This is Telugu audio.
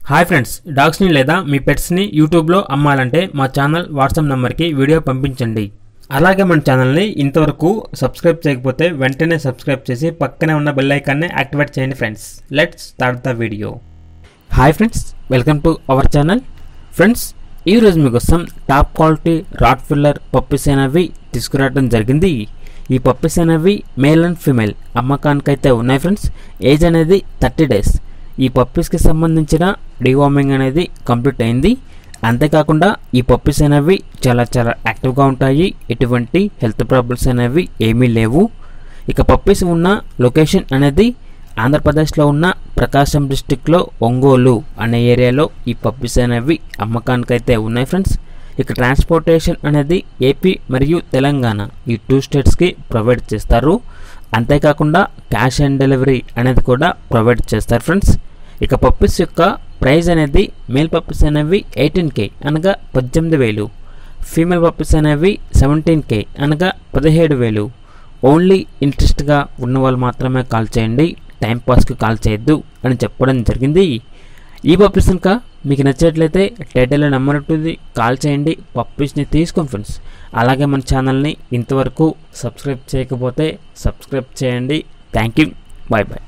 హాయ్ ఫ్రెండ్స్ డాగ్స్ని లేదా మీ పెట్స్ని యూట్యూబ్లో అమ్మాలంటే మా ఛానల్ వాట్సాప్ నెంబర్కి వీడియో పంపించండి అలాగే మన ఛానల్ని ఇంతవరకు సబ్స్క్రైబ్ చేయకపోతే వెంటనే సబ్స్క్రైబ్ చేసి పక్కనే ఉన్న బెల్ ఐకాన్ని యాక్టివేట్ చేయండి friends let's start the video hi friends welcome to our channel friends ఈరోజు మీకోసం top quality rat filler puppies అనేవి తీసుకురావడం జరిగింది ఈ పప్పీస్ అనేవి మేల్ అండ్ ఫీమేల్ అమ్మకానికైతే ఉన్నాయి ఫ్రెండ్స్ ఏజ్ అనేది థర్టీ డేస్ ఈ పప్పీస్కి సంబంధించిన డివార్మింగ్ అనేది కంప్లీట్ అయింది అంతేకాకుండా ఈ పప్పీస్ అనేవి చాలా చాలా యాక్టివ్గా ఉంటాయి ఎటువంటి హెల్త్ ప్రాబ్లమ్స్ అనేవి ఏమీ లేవు ఇక పప్పీస్ ఉన్న లొకేషన్ అనేది ఆంధ్రప్రదేశ్లో ఉన్న ప్రకాశం డిస్టిక్లో ఒంగోలు అనే ఏరియాలో ఈ పప్పీస్ అనేవి అమ్మకానికైతే ఉన్నాయి ఫ్రెండ్స్ ఇక ట్రాన్స్పోర్టేషన్ అనేది ఏపీ మరియు తెలంగాణ ఈ టూ స్టేట్స్కి ప్రొవైడ్ చేస్తారు అంతేకాకుండా క్యాష్ ఆన్ డెలివరీ అనేది కూడా ప్రొవైడ్ చేస్తారు ఫ్రెండ్స్ ఇక పప్పీస్ యొక్క ప్రైస్ అనేది మేల్ పప్పీస్ అనేవి ఎయిటీన్ కే అనగా పద్దెనిమిది వేలు ఫీమేల్ పప్పీస్ అనేవి సెవెంటీన్ కే అనగా పదిహేడు వేలు ఓన్లీ ఇంట్రెస్ట్గా ఉన్న వాళ్ళు మాత్రమే కాల్ చేయండి టైంపాస్కి కాల్ చేయొద్దు అని చెప్పడం జరిగింది ఈ పప్పీస్ కనుక మీకు నచ్చినట్లయితే టైటిల్లో నెంబర్ ఉంటుంది కాల్ చేయండి పప్పీస్ని తీసుకోండి ఫ్రెండ్స్ అలాగే మన ఛానల్ని ఇంతవరకు సబ్స్క్రైబ్ చేయకపోతే సబ్స్క్రైబ్ చేయండి థ్యాంక్ యూ బాయ్ బాయ్